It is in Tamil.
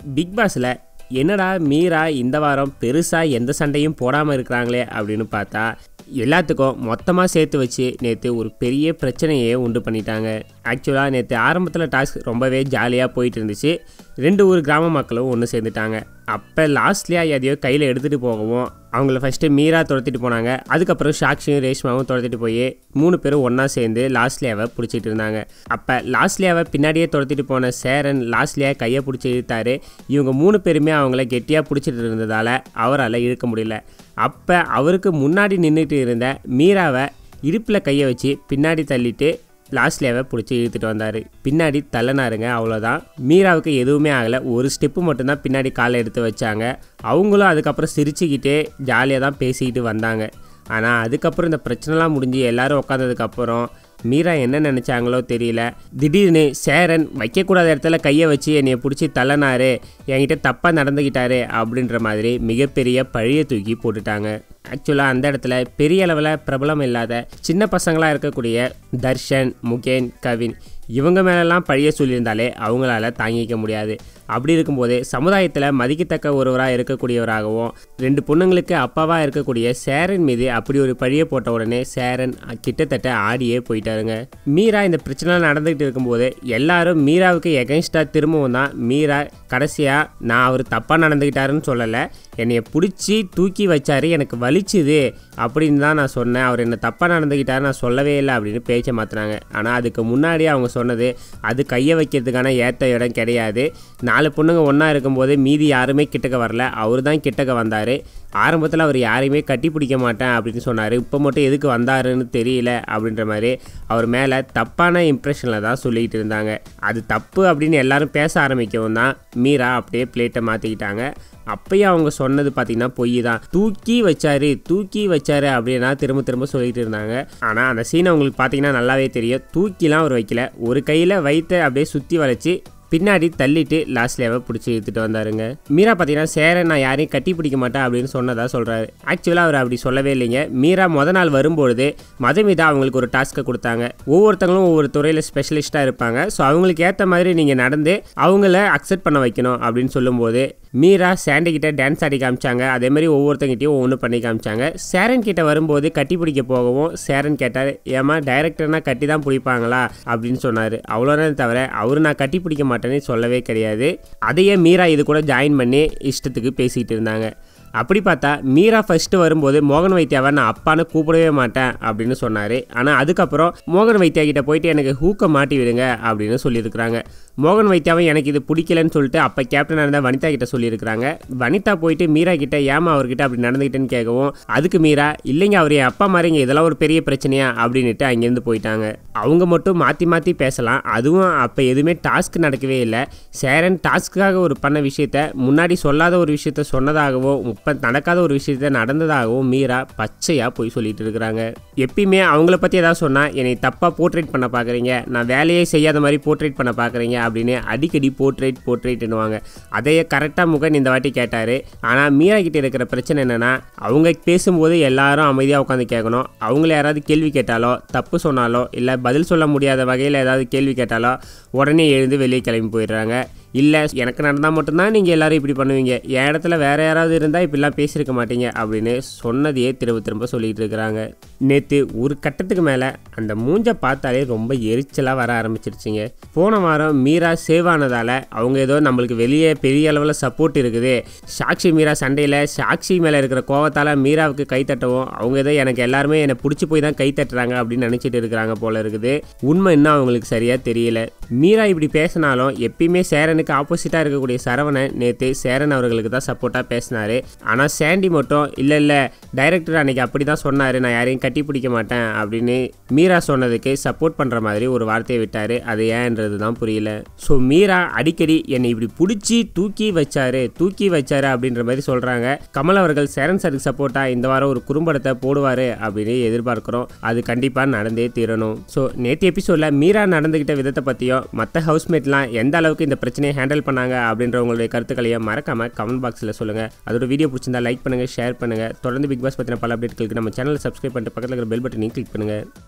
பிக் பாஸில் என்னடா மீரா இந்த வாரம் பெருசாக எந்த சண்டையும் போடாமல் இருக்கிறாங்களே அப்படின்னு பார்த்தா எல்லாத்துக்கும் மொத்தமாக சேர்த்து வச்சு நேற்று ஒரு பெரிய பிரச்சனையே உண்டு பண்ணிட்டாங்க ஆக்சுவலாக நேற்று ஆரம்பத்தில் டாஸ்க் ரொம்பவே ஜாலியாக போயிட்டு இருந்துச்சு ரெண்டு ஊர் கிராம மக்களும் ஒன்று சேர்ந்துட்டாங்க அப்போ லாஸ்ட்லியாக எதையோ கையில் எடுத்துகிட்டு போகவும் அவங்கள ஃபஸ்ட்டு மீரா துரத்திட்டு போனாங்க அதுக்கப்புறம் சாக்ஷியும் ரேஷ்மாவும் துரத்திட்டு போய் மூணு பேரும் ஒன்றா சேர்ந்து லாஸ்ட்லியாவை பிடிச்சிட்டு இருந்தாங்க அப்போ லாஸ்ட்லியாவை பின்னாடியே துரத்திட்டு போன சேரன் லாஸ்ட்லியா கையை பிடிச்சி இழுத்தாரு இவங்க மூணு பேருமே அவங்கள கெட்டியாக பிடிச்சிட்டு இருந்ததால் அவரால் இழுக்க முடியல அப்போ அவருக்கு முன்னாடி நின்றுட்டு இருந்த மீராவை இடுப்பில் கையை வச்சு பின்னாடி தள்ளிட்டு லாஸ்ட்லேயே பிடிச்சி இழுத்துட்டு வந்தார் பின்னாடி தள்ளனாருங்க அவ்வளோதான் மீராவுக்கு எதுவுமே ஆகலை ஒரு ஸ்டெப்பு மட்டும்தான் பின்னாடி காலை எடுத்து வச்சாங்க அவங்களும் அதுக்கப்புறம் சிரிச்சுக்கிட்டே ஜாலியாக தான் பேசிக்கிட்டு வந்தாங்க ஆனால் அதுக்கப்புறம் இந்த பிரச்சனைலாம் முடிஞ்சு எல்லாரும் உட்காந்ததுக்கப்புறம் மீரா என்ன நினச்சாங்களோ தெரியல திடீர்னு சேரன் வைக்கக்கூடாத இடத்துல கையை வச்சு என்னைய பிடிச்சி தள்ளனாரு என்கிட்ட தப்பாக நடந்துக்கிட்டாரு அப்படின்ற மாதிரி மிகப்பெரிய பழியை தூக்கி போட்டுட்டாங்க ஆக்சுவலாக அந்த இடத்துல பெரிய அளவில் பிரபலம் இல்லாத சின்ன பசங்களாக இருக்கக்கூடிய தர்ஷன் முகேன் கவின் இவங்க மேலெல்லாம் பழிய சொல்லியிருந்தாலே அவங்களால தாங்கிக்க முடியாது அப்படி இருக்கும்போது சமுதாயத்தில் மதிக்கத்தக்க ஒருவராக இருக்கக்கூடியவராகவும் ரெண்டு பொண்ணுங்களுக்கு அப்பாவாக இருக்கக்கூடிய சேரன் மீது அப்படி ஒரு பழியை போட்ட உடனே சேரன் கிட்டத்தட்ட ஆடியே போயிட்டாருங்க மீரா இந்த பிரச்சனை நடந்துகிட்டு இருக்கும்போது எல்லாரும் மீராவுக்கு எகென்ஸ்டாக திரும்பவும் தான் மீரா கடைசியாக நான் அவர் தப்பாக நடந்துக்கிட்டாருன்னு சொல்லலை என்னைய பிடிச்சி தூக்கி வச்சாரு எனக்கு வலிச்சுது அப்படின்னு தான் நான் சொன்னேன் அவர் என்ன தப்பாக நடந்துக்கிட்டாரு நான் சொல்லவே இல்லை அப்படின்னு பேச்சை மாற்றினாங்க ஆனால் அதுக்கு முன்னாடி அவங்க சொன்னது அது கையை வைக்கிறதுக்கான ஏற்ற இடம் கிடையாது நாலு பொண்ணுங்க ஒன்றா இருக்கும்போது மீதி யாருமே கிட்டக்க வரல அவர் தான் கிட்டக்க வந்தார் ஆரம்பத்தில் அவர் யாரையுமே கட்டி பிடிக்க மாட்டேன் அப்படின்னு சொன்னார் இப்போ மட்டும் எதுக்கு வந்தாருன்னு தெரியல அப்படின்ற மாதிரி அவர் மேலே தப்பான இம்ப்ரெஷனில் தான் சொல்லிக்கிட்டு இருந்தாங்க அது தப்பு அப்படின்னு எல்லாரும் பேச ஆரம்பிக்கவும் தான் மீரா அப்படியே பிளேட்டை மாற்றிக்கிட்டாங்க அப்பயும் அவங்க சொன்னது பார்த்தீங்கன்னா பொய் தான் தூக்கி வச்சாரு தூக்கி வச்சாரு அப்படின்னா திரும்ப திரும்ப சொல்லிட்டு இருந்தாங்க ஆனால் அந்த சீனை உங்களுக்கு பார்த்தீங்கன்னா நல்லாவே தெரியும் தூக்கிலாம் அவர் வைக்கல ஒரு கையில் வைத்த அப்படியே சுற்றி வளைச்சி பின்னாடி தள்ளிட்டு லாஸ்ட்லேயே பிடிச்சி இழுத்துட்டு வந்தாருங்க மீரா பார்த்தீங்கன்னா சேரன் நான் யாரையும் கட்டி பிடிக்க மாட்டேன் அப்படின்னு சொன்னதா சொல்கிறாரு ஆக்சுவலாக அவர் அப்படி சொல்லவே இல்லைங்க மீரா முத நாள் வரும்பொழுது மதுமிதா அவங்களுக்கு ஒரு டாஸ்க்கை கொடுத்தாங்க ஒவ்வொருத்தங்களும் ஒவ்வொரு துறையில் ஸ்பெஷலிஸ்ட்டாக இருப்பாங்க ஸோ அவங்களுக்கு ஏற்ற மாதிரி நீங்கள் நடந்து அவங்கள அக்செப்ட் பண்ண வைக்கணும் அப்படின்னு சொல்லும்போது மீரா சாண்டி கிட்ட டான்ஸ் ஆடி காமிச்சாங்க அதே மாதிரி ஒவ்வொருத்தங்கிட்டையும் ஒவ்வொன்று பண்ணி காமிச்சாங்க சேரன் கிட்ட வரும்போது கட்டி பிடிக்க போகவும் சேரன் கேட்டார் ஏமா டைரக்டர்னா கட்டி தான் பிடிப்பாங்களா அப்படின்னு சொன்னார் அவ்வளோதான் தவிர அவர் நான் கட்டி பிடிக்க மாட்டேன்னு சொல்லவே கிடையாது அதையே மீரா இது கூட ஜாயின் பண்ணி இஷ்டத்துக்கு பேசிக்கிட்டு இருந்தாங்க அப்படி பார்த்தா மீரா ஃபஸ்ட்டு வரும்போது மோகன் வைத்தியாவை நான் அப்பான்னு கூப்பிடவே மாட்டேன் அப்படின்னு சொன்னார் ஆனால் அதுக்கப்புறம் மோகன் வைத்தியா கிட்ட போயிட்டு எனக்கு ஹூக்கை மாட்டி விடுங்க அப்படின்னு சொல்லியிருக்கிறாங்க மோகன் வைத்தியாவை எனக்கு இது பிடிக்கலன்னு சொல்லிட்டு அப்போ கேப்டனாக இருந்த வனிதா கிட்ட சொல்லியிருக்கிறாங்க வனிதா போயிட்டு மீரா கிட்ட ஏமா அவர்கிட்ட அப்படி நடந்துக்கிட்டேன்னு கேட்கவும் அதுக்கு மீரா இல்லைங்க அவர் என் அப்பா மாதிரிங்க இதெல்லாம் ஒரு பெரிய பிரச்சனையா அப்படின்ட்டு அங்கேருந்து போயிட்டாங்க அவங்க மட்டும் மாற்றி மாற்றி பேசலாம் அதுவும் அப்போ எதுவுமே டாஸ்க் நடக்கவே இல்லை சேரன் டாஸ்க்காக ஒரு பண்ண விஷயத்த முன்னாடி சொல்லாத ஒரு விஷயத்த சொன்னதாகவும் இப்போ நடக்காத ஒரு விஷயத்த நடந்ததாகவும் மீரா பச்சையாக போய் சொல்லிட்டு இருக்கிறாங்க எப்பயுமே அவங்கள பற்றி ஏதாவது சொன்னால் என்னை தப்பாக போர்ட்ரேட் பண்ண பார்க்குறீங்க நான் வேலையே செய்யாத மாதிரி போர்ட்ரேட் பண்ண பார்க்குறீங்க அப்படின்னு அடிக்கடி போர்ட்ரேட் போர்ட்ரேட்னுவாங்க அதையே கரெக்டாக முகன் இந்த வாட்டி கேட்டார் ஆனால் மீரா கிட்ட இருக்கிற பிரச்சனை என்னென்னா அவங்க பேசும்போது எல்லாரும் அமைதியாக உட்காந்து கேட்கணும் அவங்கள யாராவது கேள்வி கேட்டாலோ தப்பு சொன்னாலோ இல்லை பதில் சொல்ல முடியாத வகையில் ஏதாவது கேள்வி கேட்டாலோ உடனே எழுந்து வெளியே கிளம்பி போயிடுறாங்க இல்லை எனக்கு நடந்தால் மட்டும்தான் நீங்கள் எல்லாரும் இப்படி பண்ணுவீங்க என் இடத்துல வேறு யாராவது இருந்தால் இப்படிலாம் பேசியிருக்க மாட்டீங்க அப்படின்னு சொன்னதையே திரும்ப திரும்ப சொல்லிகிட்டு இருக்கிறாங்க நேற்று ஒரு கட்டத்துக்கு மேலே அந்த மூஞ்சை பார்த்தாலே ரொம்ப எரிச்சலாக வர ஆரம்பிச்சிருச்சுங்க போன வாரம் மீரா சேவ் ஆனதால் அவங்க ஏதோ நம்மளுக்கு வெளியே பெரிய அளவில் சப்போர்ட் இருக்குது சாக்ஷி மீரா சண்டையில் சாக்ஷி மேலே இருக்கிற கோவத்தால் மீராவுக்கு கை தட்டவும் அவங்க ஏதோ எனக்கு எல்லாருமே என்னை பிடிச்சி போய் தான் கை தட்டுறாங்க அப்படின்னு நினச்சிட்டு இருக்கிறாங்க போல இருக்குது உண்மை இன்னும் அவங்களுக்கு சரியாக தெரியல மீரா இப்படி பேசினாலும் எப்பயுமே சேரனுக்கு ஆப்போசிட்டாக இருக்கக்கூடிய சரவணன் நேற்று சேரன் அவர்களுக்கு தான் சப்போர்ட்டாக பேசினார் ஆனால் சாண்டி மட்டும் இல்லை இல்லை டைரக்டர் அன்னைக்கு அப்படி தான் சொன்னார் நான் யாரையும் கட்டி பிடிக்க மாட்டேன் அப்படின்னு மீரா சொன்னதுக்கு சப்போர்ட் பண்ணுற மாதிரி ஒரு வார்த்தையை விட்டார் அது ஏன்றது தான் புரியல ஸோ மீரா அடிக்கடி என்னை இப்படி பிடிச்சி தூக்கி வச்சாரு தூக்கி வச்சாரு அப்படின்ற மாதிரி சொல்கிறாங்க கமல் அவர்கள் சேரன் சாருக்கு சப்போர்ட்டாக இந்த வாரம் ஒரு குறும்படத்தை போடுவார் அப்படின்னு எதிர்பார்க்குறோம் அது கண்டிப்பாக நடந்தே தீரணும் ஸோ நேற்று எபிசோடில் மீரா நடந்துக்கிட்ட விதத்தை பற்றியும் மற்ற ஹவுஸ்மேட்லாம் எந்த அளவுக்கு இந்த பிரச்சனையை ஹேண்டில் பண்ணாங்க அப்படின்ற உங்களுடைய கருத்துக்களையும் மறக்காமல் கமெண்ட் பாக்ஸில் சொல்லுங்கள் அதோட வீடியோ பிடிச்சிருந்தா லைக் பண்ணுங்கள் ஷேர் பண்ணுங்கள் தொடர்ந்து பிக் பாஸ் பற்றின பல அப்டேட்களுக்கு நம்ம சேனலை சப்ஸ்கிரைப் பண்ணிட்டு பக்கத்தில் இருக்கிற பெல் பட்டனையும் கிளிக் பண்ணுங்கள்